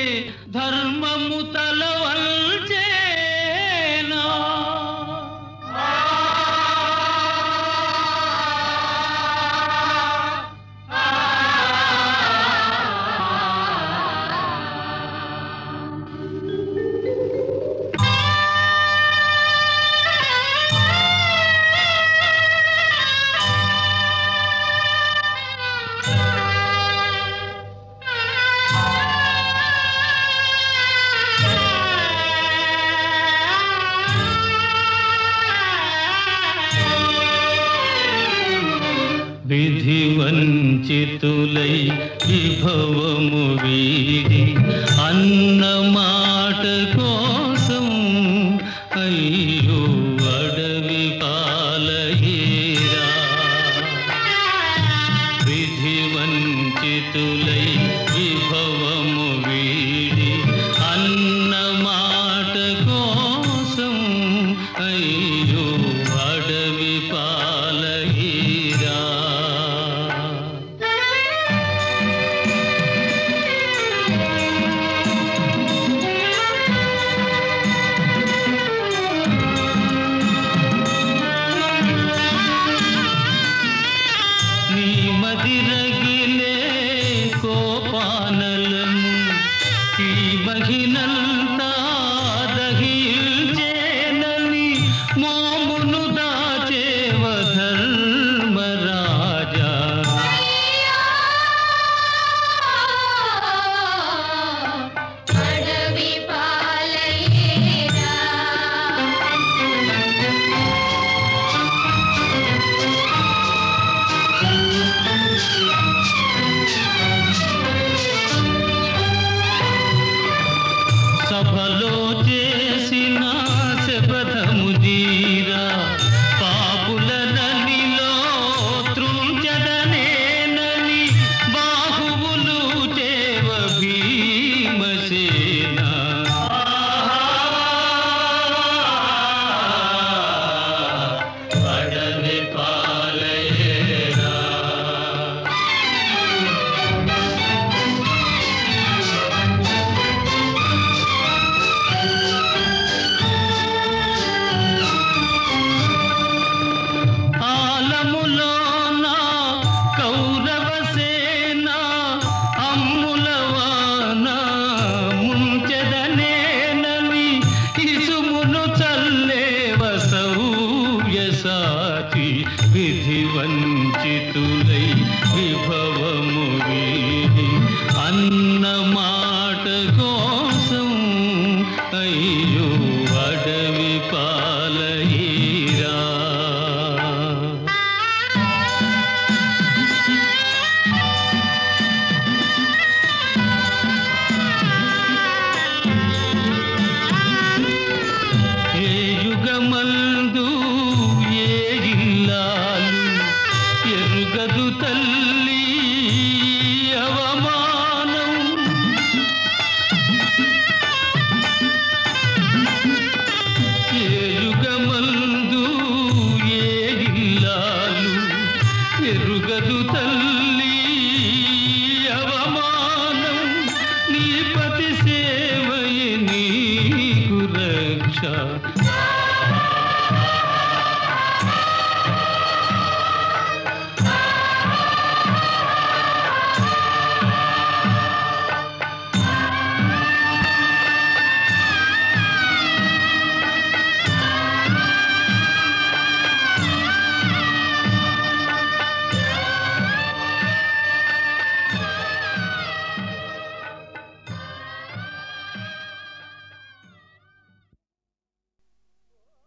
ధర్మము తలవంచేనా విధి వంచితులై విభవము వీడి అన్న మాట కోసం అయ్యో అడవి పాలయేరా విధి వంచితులై విభవము వీడి అన్న మాట కోసం అయ్యో అడవి పాలయిరా నీ మదిరగిలే కోపానలము ఈ మహినంతా దహించేనని మోమును దాచేవ ధర్మరాజా అడవి పాలయ్యేరా సభలో చేసిన శపథము జీరా పాపుల ననిలో తృంచదనేనని బాహువులు చేవ భీమసేన అడవి పాలయేరా ఆలములోన కౌరవ సేన అమ్ములవాన ముంచెదనేనని ఇసుమును చల్లేవ సౌవ్యసాచి విధి వంచితులై విభవము వీడి అన్న మాట కోసం అయ్యో అడవి పాలయిరా ఏ యుగమందు ఏ ఇల్లాలు ఎరుగదు తల్లి అవమానం ఏ యుగమందు ఏ ఇల్లాలు ఎరుగదు తల్లి అవమానం నీ పతి సేవయే నీకు రక్ష